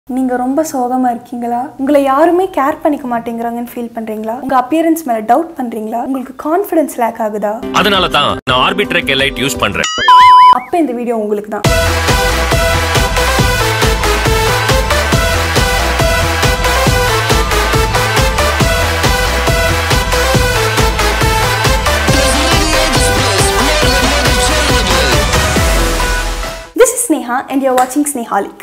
நீங்க ரொம்ப சோகமா இருக்கீங்களா உங்களை யாருமே கேர் பண்ணிக்க மாட்டேங்கிறாங்கன்னு ஃபீல் பண்றீங்களா உங்க அப்பியரன்ஸ் மேல டவுட் பண்றீங்களா உங்களுக்கு கான்ஃபிடன்ஸ் லேக் ஆகுதா அதனால தான் நான் ஆர்பிட்ரேக் எலைட் யூஸ் பண்றேன் அப்ப இந்த வீடியோ உங்களுக்கு தான் This is Sneha and you're watching Snehalik.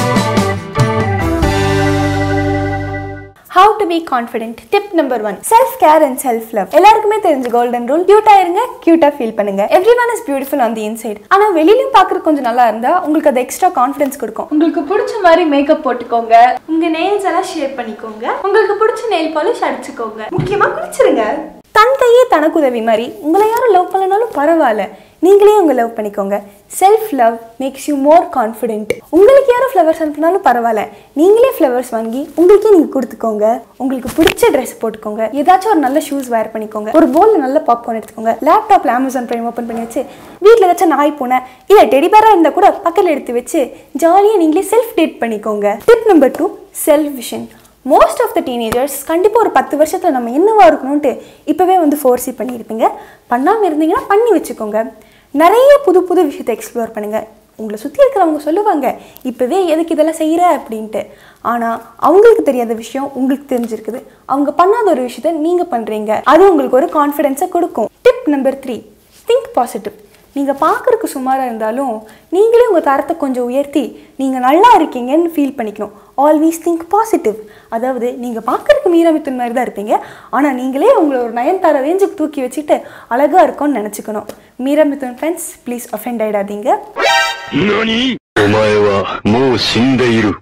How to be confident. Tip number one. Self care and self love. எல்லாருக்குமே தெரிஞ்ச கோல்டன் ரூல் கியூட்டா இருங்க கியூட்டா ஃபீல் பண்ணுங்க everyone is beautiful on the inside ஆனா வெளியிலும் பாக்குறது கொஞ்சம் நல்லா இருந்தா உங்களுக்கு அது எக்ஸ்ட்ரா கான்ஃபிடன்ஸ் கொடுக்கும் உங்களுக்கு பிடிச்ச மாதிரி மேக்கப் போட்டுக்கோங்க உங்க நெயில்ஸ் எல்லாம் ஷேப் பண்ணிக்கோங்க உங்களுக்கு பிடிச்ச நெயில் பாலிஷ் அடிச்சுக்கோங்க முக்கியமா குளிச்சிருங்க தன் கையே தனக்கு உதவி மாதிரி உங்களை யாரும் லவ் பண்ணலனாலும் பரவாயில்ல நீங்களே உங்க லவ் பண்ணிக்கோங்க self love makes you more confident உங்களுக்கு யாரும் ஃப்ளவர்ஸ் அனுப்பினாலும் பரவாயில்ல நீங்களே ஃப்ளவர்ஸ் வாங்கி உங்களுக்கே நீங்க கொடுத்துக்கோங்க உங்களுக்கு பிடிச்ச ட்ரெஸ் போட்டுக்கோங்க ஏதாச்சும் ஒரு நல்ல ஷூஸ் வேர் பண்ணிக்கோங்க ஒரு போல்ல நல்ல பாப்கார்ன் எடுத்துக்கோங்க லேப்டாப்ல அமேசான் பிரைம் ஓப்பன் பண்ணி வச்சு வீட்டில் ஏதாச்சும் நாய் பூனை இல்ல டெடி பேரா இருந்தா கூட பக்கத்தில் எடுத்து வச்சு ஜாலியாக நீங்களே செல்ஃப் டேட் பண்ணிக்கோங்க tip number two self vision most of the teenagers கண்டிப்பாக ஒரு பத்து வருஷத்தில் நம்ம என்னவா இருக்கணும்ன்ட்டு இப்போவே வந்து ஃபோர்ஸி பண்ணியிருப்பீங்க பண்ணாமல் இருந்தீங்கன்னா பண்ணி வச்சுக்கோங்க நிறைய புது புது விஷயத்தை எக்ஸ்ப்ளோர் பண்ணுங்கள் உங்களை சுற்றி இருக்கிறவங்க சொல்லுவாங்க இப்போவே எதுக்கு இதெல்லாம் செய்கிற அப்படின்ட்டு ஆனால் அவங்களுக்கு தெரியாத விஷயம் உங்களுக்கு தெரிஞ்சிருக்குது அவங்க பண்ணாத ஒரு விஷயத்த நீங்கள் பண்ணுறீங்க அது உங்களுக்கு ஒரு கான்ஃபிடென்ஸை கொடுக்கும் tip number three think positive நீங்கள் பார்க்குறக்கு சுமாராக இருந்தாலும் நீங்களே உங்கள் தரத்தை கொஞ்சம் உயர்த்தி நீங்கள் நல்லா இருக்கீங்கன்னு ஃபீல் பண்ணிக்கணும் ஆல்வேஸ் திங்க் பாசிட்டிவ் அதாவது நீங்கள் பார்க்குறக்கு மீராமித்தன் மாதிரி தான் இருப்பீங்க ஆனால் நீங்களே உங்களை ஒரு நயன்தார ரேஞ்சுக்கு தூக்கி வச்சுட்டு அழகாக இருக்கும்னு நினச்சிக்கணும் மீராமித்தன் ஃப்ரெண்ட்ஸ் ப்ளீஸ் அஃபெண்ட் ஆகிடாதீங்க 何お前はもう死んでいる。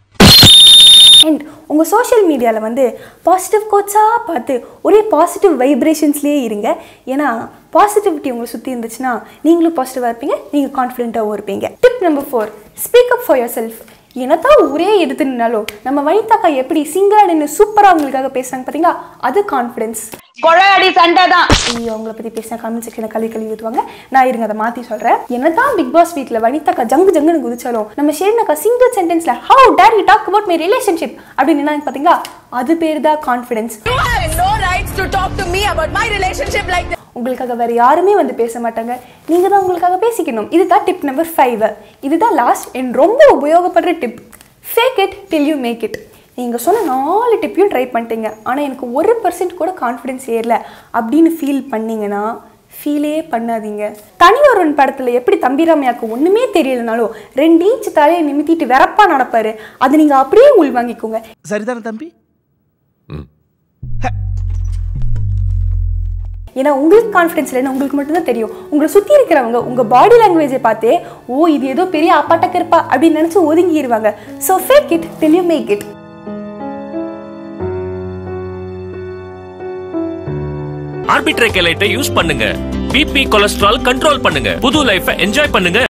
அண்ட் உங்கள் சோஷியல் மீடியாவில் வந்து பாசிட்டிவ் கோட்ஸாக பார்த்து ஒரே பாசிட்டிவ் வைப்ரேஷன்ஸ்லேயே இருங்க ஏன்னா பாசிட்டிவிட்டி உங்களை சுற்றி இருந்துச்சுன்னா நீங்களும் பாசிட்டிவாக இருப்பீங்க நீங்கள் கான்ஃபிடென்ட்டாகவும் இருப்பீங்க tip number four speak up for yourself என்னத்தான் ஊரே எடுத்து நின்னாலும் நம்ம வனிதாக்கா எப்படி சிங்கிளாக நின்று சூப்பராக அவங்களுக்காக பேசுகிறாங்க பார்த்தீங்களா அது கான்ஃபிடென்ஸ் கொழையடி சண்டை தான் ஐயோ அவங்கள பற்றி பேசினா கமெண்ட் செக்ஷனில் கழுவி கழுவி ஊற்றுவாங்க நான் இருங்க அதை மாற்றி சொல்கிறேன் என்னதான் பிக் பாஸ் வீட்டில் வனிதாக்கா ஜங்கு ஜங்குன்னு குதிச்சாலும் நம்ம ஷேர்னாக்கா சிங்கிள் சென்டென்ஸில் how dare you talk about my relationship அப்படின்னு என்ன பார்த்தீங்களா அது பேர் தான் confidence You have no rights to talk to me about my relationship like this. உங்களுக்காக வேற யாருமே வந்து பேச மாட்டாங்க நீங்க தான் உங்களுக்காக பேசிக்கணும் இதுதான் டிப் நம்பர் ஃபைவ் இதுதான் லாஸ்ட் அண்ட் ரொம்ப உபயோகப்படுற tip fake it till you make it நீங்க சொன்ன நாலு டிப்பையும் ட்ரை பண்ணிட்டீங்க ஆனா எனக்கு ஒரு பர்சன்ட் கூட கான்ஃபிடென்ஸ் ஏறல அப்படின்னு ஃபீல் பண்ணீங்கன்னா ஃபீலே பண்ணாதீங்க தனி ஒருவன் படத்துல எப்படி தம்பிராமையாக்கு ஒண்ணுமே தெரியலனாலும் ரெண்டு இன்ச் தலையை நிமித்திட்டு வெறப்பா நடப்பாரு அதை நீங்க அப்படியே உள் வாங்கிக்கோங்க சரிதானே தம்பி ஏன்னா உங்களுக்கு கான்ஃபிடன்ஸ் இல்லைன்னு உங்களுக்கு மட்டும்தான் தெரியும் உங்களை சுற்றி இருக்கிறவங்க உங்கள் பாடி லாங்குவேஜை பார்த்தே ஓ இது ஏதோ பெரிய அப்பாட்டக்க இருப்பா அப்படின்னு நினச்சி ஒதுங்கிடுவாங்க so fake it till you make it ஆர்பிட்ரேக் எலைட்டை யூஸ் பண்ணுங்க பிபி கொலஸ்ட்ரால் கண்ட்ரோல் பண்ணுங்க புது லைஃபை என்ஜாய் பண்ணுங்க